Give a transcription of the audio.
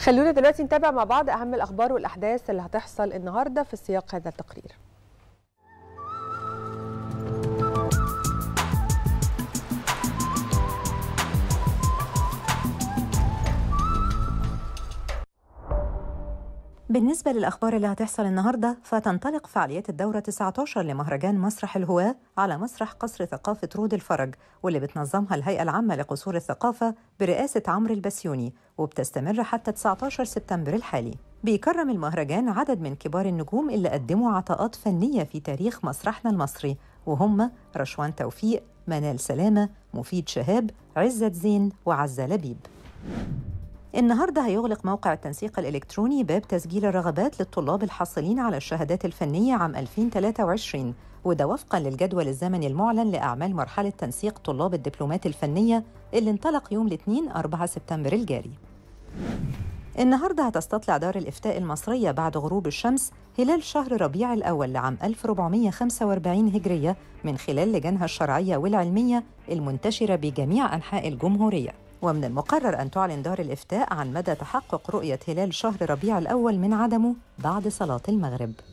خلونا دلوقتي نتابع مع بعض اهم الاخبار والاحداث اللي هتحصل النهارده في سياق هذا التقرير بالنسبة للأخبار اللي هتحصل النهاردة فتنطلق فعاليات الدورة 19 لمهرجان مسرح الهواة على مسرح قصر ثقافة رود الفرج واللي بتنظمها الهيئة العامة لقصور الثقافة برئاسة عمرو البسيوني وبتستمر حتى 19 سبتمبر الحالي بيكرم المهرجان عدد من كبار النجوم اللي قدموا عطاءات فنية في تاريخ مسرحنا المصري وهم رشوان توفيق منال سلامة مفيد شهاب عزت زين وعزة لبيب النهارده هيغلق موقع التنسيق الإلكتروني باب تسجيل الرغبات للطلاب الحاصلين على الشهادات الفنية عام 2023 وده وفقا للجدول الزمني المعلن لأعمال مرحلة تنسيق طلاب الدبلومات الفنية اللي انطلق يوم الاثنين 4 سبتمبر الجاري النهارده هتستطلع دار الإفتاء المصرية بعد غروب الشمس هلال شهر ربيع الأول لعام 1445 هجرية من خلال لجانها الشرعية والعلمية المنتشرة بجميع أنحاء الجمهورية ومن المقرر أن تعلن دار الإفتاء عن مدى تحقق رؤية هلال شهر ربيع الأول من عدمه بعد صلاة المغرب